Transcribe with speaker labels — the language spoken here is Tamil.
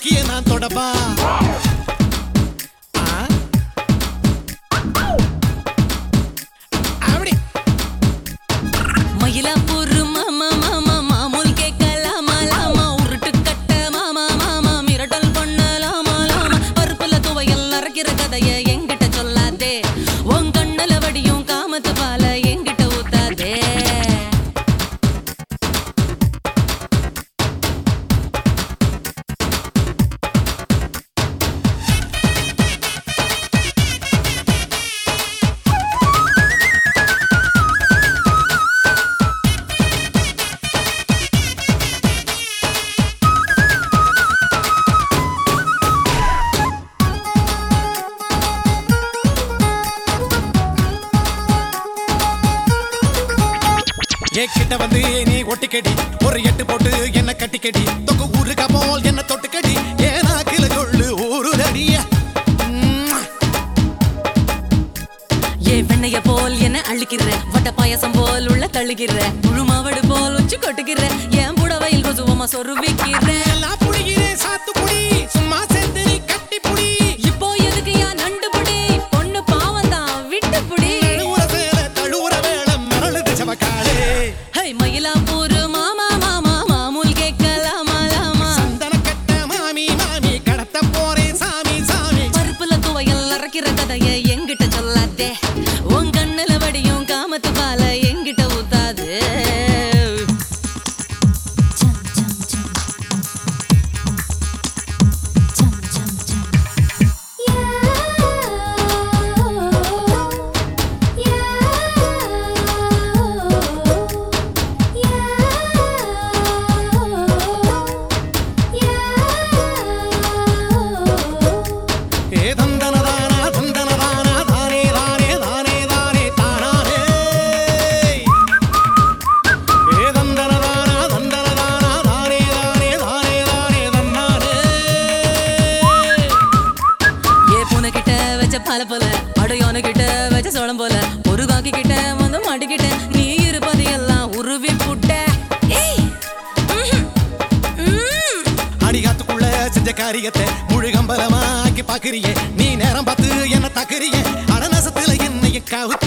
Speaker 1: அக்கிய நான் தொடப்பா ஆ? அப்படி
Speaker 2: மயிலாப்பூர் மாமா மாமா மாமூல் கேட்கலாமா லாமா உருட்டு கட்ட மாமா மாமா மிரட்டல் பண்ணலாமா லாமா பருப்புல துவையல் அரைக்கிற கதைய என்கிட்ட சொல்லாதே உன் கண்ணுல வடியும் காமத்து பால என்கிட்ட ஊத்தாதே
Speaker 1: என்கிட்ட வந்து நீ ஒட்டிக்கடி ஒரு எட்டு போட்டு என்ன கட்டிக்கடி தொகு ஊருக்கா போல் என்ன தொட்டுக்கடி ஏனா கிள கொள்ளு ஊரு அடிய
Speaker 2: ஏ வெண்ணைய போல் என்ன அள்ளிக்கிற வட்ட பாயசம் போல் உள்ள தள்ளுகிற முழு மாவடு போல் உச்சி கொட்டுகிற என் புடவையில் கொசுவமா சொருவிக்கிறேன்
Speaker 1: எல்லாம் புடிகிறேன் சாத்துக்குடி சும்மா சேர்ந்து நீ கட்டி புடி
Speaker 2: இப்போ எதுக்கு யா நண்டு புடி பொண்ணு பாவம் தான் விட்டு புடி
Speaker 1: தழுவுற சேல தழுவுற வேளம் மரளுது சவக்காலே
Speaker 2: ஹை மயிலாப்பூர் மாமா மாமா மாமூல் கேட்கலாமா லாமா
Speaker 1: சந்தன கட்ட மாமி மாமி கடத்த போறேன் சாமி சாமி
Speaker 2: பருப்புல துவையல் அரைக்கிற கதைய என்கிட்ட சொல்லாதே உன் கண்ணுல வடியும் காமத்து பால என்கிட்ட ஊத்தாது
Speaker 1: ஏ தந்தனதானா தந்தனதானா தானே தானே தானே தானே தானானே ஏ தந்தனதானா தந்தனதானா தானே தானே தானே தானே தன்னானே
Speaker 2: ஏ பூனை கிட்ட வச்ச பால போல அடையான கிட்ட வச்ச சோளம் போல ஒரு காக்கி கிட்ட வந்து மாட்டிக்கிட்ட நீ இருப்பது எல்லாம் உருவி புட்ட ஏய், ம்ஹும், ம்.
Speaker 1: அடிகாத்துக்குள்ள செஞ்ச காரியத்தை முழுகம்பலமா ஆக்கி பாக்குறியே நீ நேரம் பார்த்து என்ன தாக்குறியே அடநசத்துல என்னைய கவுத்து